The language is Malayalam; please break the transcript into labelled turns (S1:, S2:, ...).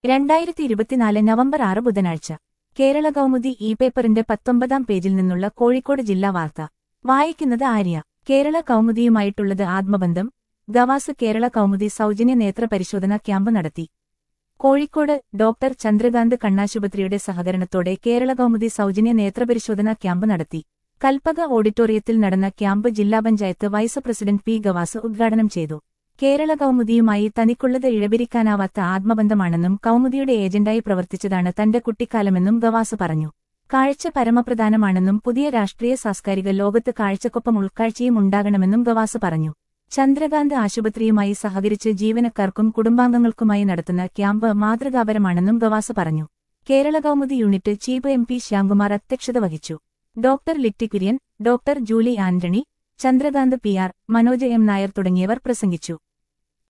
S1: രണ്ടായിരത്തി ഇരുപത്തിനാല് നവംബർ ആറ് ബുധനാഴ്ച കേരള കൗമുദി ഇ പേപ്പറിന്റെ പത്തൊമ്പതാം പേജിൽ നിന്നുള്ള കോഴിക്കോട് ജില്ലാ വാർത്ത വായിക്കുന്നത് ആര്യ കേരള കൗമുദിയുമായിട്ടുള്ളത് ആത്മബന്ധം ഗവാസ് കേരള കൗമുദി സൗജന്യ നേത്ര പരിശോധന ക്യാമ്പ് നടത്തി കോഴിക്കോട് ഡോക്ടർ ചന്ദ്രകാന്ത് കണ്ണാശുപത്രിയുടെ സഹകരണത്തോടെ കേരള കൗമുദി സൗജന്യ നേത്രപരിശോധന ക്യാമ്പ് നടത്തി കൽപ്പക ഓഡിറ്റോറിയത്തിൽ നടന്ന ക്യാമ്പ് ജില്ലാ panchayat vice president P Gavas ഉദ്ഘാടനം ചെയ്തു കേരള കൗമുദിയുമായി തനിക്കുള്ളത് ഇഴപിരിക്കാനാവാത്ത ആത്മബന്ധമാണെന്നും കൗമുദിയുടെ ഏജന്റായി പ്രവർത്തിച്ചതാണ് തന്റെ കുട്ടിക്കാലമെന്നും ഗവാസ് പറഞ്ഞു കാഴ്ച പരമപ്രധാനമാണെന്നും പുതിയ രാഷ്ട്രീയ സാംസ്കാരിക ലോകത്ത് കാഴ്ചക്കൊപ്പം ഉൾക്കാഴ്ചയും ഉണ്ടാകണമെന്നും ഗവാസ് പറഞ്ഞു ചന്ദ്രകാന്ത് ആശുപത്രിയുമായി സഹകരിച്ച് ജീവനക്കാർക്കും കുടുംബാംഗങ്ങൾക്കുമായി നടത്തുന്ന ക്യാമ്പ് മാതൃകാപരമാണെന്നും ഗവാസ് പറഞ്ഞു Kerala Kaumudi unit chief M P Shyamkumar അധ്യക്ഷത വഹിച്ചു doctor Litty Kurian doctor Julie Antony Chandrakanth P R Manoj M Nair തുടങ്ങിയവർ പ്രസംഗിച്ചു